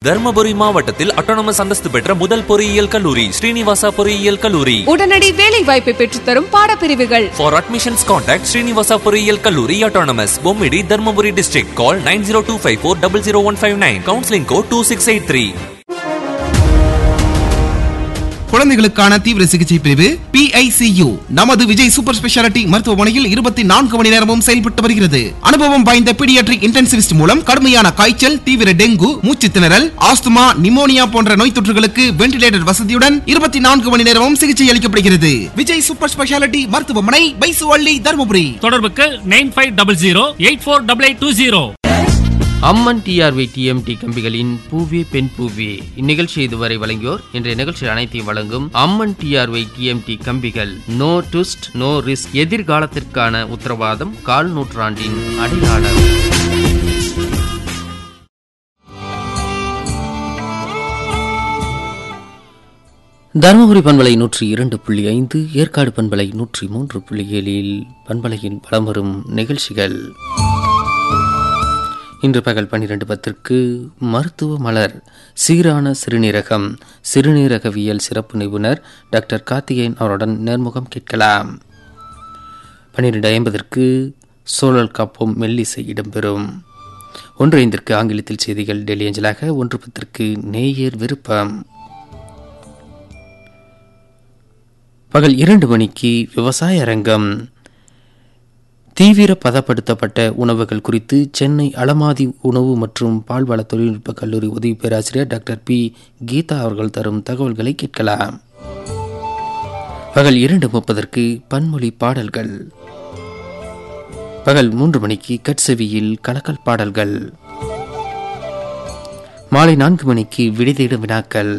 தர்மபுரி மாவட்டத்தில் அட்டானமஸ் அந்தஸ்து பெற்ற முதல் பொறியியல் கல்லூரி ஸ்ரீனிவாசா பொறியியல் கல்லூரி உடனடி வேலை வாய்ப்பை பெற்றுத்தரும் பாடப்பிரிவுகள் For admissions, contact Srinivasa பொறியியல் கல்லூரி Autonomous, Bommidi Dharmapuri district call nine zero two five four double zero one five nine counselling code two six eight three குழந்தைகளுக்கான தீவிர சிகிச்சை பிரிவு PICU நமது விஜய் சூப்பர் ஸ்பெஷாலிட்டி மருத்துவமனையில் இருபத்தி நான்கு மணி நேரமும் செயல்பட்டு வருகிறது அனுபவம் வாய்ந்த பீடியாட்ரிக் இன்டென்சிவிஸ்ட் மூலம் கடுமையான காய்ச்சல் தீவிர டெங்கு மூச்சு திணறல் ஆஸ்துமா நிமோனியா போன்ற நோய் தொற்றுகளுக்கு வென்டிலேட்டர் வசதியுடன் இருபத்தி நான்கு மணி நேரமும் சிகிச்சை அளிக்கப்படுகிறது விஜய் சூப்பர் ஸ்பெஷாலிட்டி மருத்துவமனை பைசுவள்ளி தருமபுரி தொடர்புக்கு nine five double zero eight four double eight two zero Amman TRV TMT கம்பிகளின் பூவே பெண் பூவே இந்நிகழ்ச்சி இதுவரை வழங்கியோர் இன்றைய நிகழ்ச்சி அனைத்தையும் வழங்கும் அம்மன் டிஆர்வி டிஎம்டி கம்பிகள் நோ ட்விஸ்ட் நோ ரிஸ்க் எதிர்காலத்திற்கான உத்தரவாதம் கால் நூற்றாண்டின் அடையாளம் தருமபுரி பண்பலை நூற்றி இரண்டு புள்ளி ஐந்து ஏற்காடு பண்பலை நூற்றி மூன்று புள்ளி ஏழில் பண்பலையில் வலம் வரும் நிகழ்ச்சிகள் இன்று பகல் பன்னிரண்டு பத்திற்கு மருத்துவ மலர் சீரான சிறுநீரகம் சிறுநீரகவியல் சிறப்பு நிபுணர் டாக்டர் கார்த்திகேயன் அவருடன் நேர்முகம் கேட்கலாம் பன்னிரெண்டு ஐம்பதற்கு சோழல் காப்போம் மெல்லிசை இடம்பெறும் ஒன்று ஐந்திற்கு ஆங்கிலத்தில் செய்திகள் டெல்லி அஞ்சலாக ஒன்று பத்திற்கு நேயர் விருப்பம் பகல் இரண்டு மணிக்கு விவசாய அரங்கம் தீவிர பதப்படுத்தப்பட்ட உணவுகள் குறித்து சென்னை அலமாதி உணவு மற்றும் பால்வள தொழில்நுட்ப கல்லூரி உதவி பேராசிரியர் டாக்டர் பி கீதா அவர்கள் தரும் தகவல்களை கேட்கலாம் பகல் இரண்டு முப்பதற்கு பன்மொழி பாடல்கள் பகல் மூன்று மணிக்கு கட்செவியில் கலக்கல் பாடல்கள் மாலை நான்கு மணிக்கு விடுதியிடும் வினாக்கள்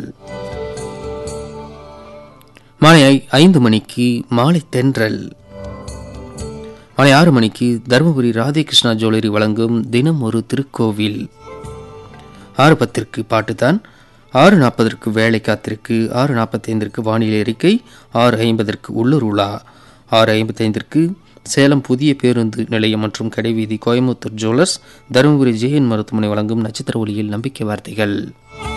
மாலை ஐ- ஐந்து மணிக்கு மாலை தென்றல் மாலை ஆறு மணிக்கு தருமபுரி ராதேகிருஷ்ணா ஜுவல்லரி வழங்கும் தினம் ஒரு திருக்கோவில் ஆறு பத்திற்கு பாட்டுதான் ஆறு நாற்பதற்கு வேலை காத்திருக்கு ஆறு நாற்பத்தைந்திற்கு வானிலை அறிக்கை ஆறு ஐம்பதற்கு உள்ளூர் உலா ஆறு ஐம்பத்தைந்திற்கு சேலம் புதிய பேருந்து நிலையம் மற்றும் கடைவீதி கோயம்புத்தூர் ஜுவல்லர்ஸ் தருமபுரி ஜேஎன் மருத்துவமனை வழங்கும் நட்சத்திர ஒளியில் நம்பிக்கை வார்த்தைகள்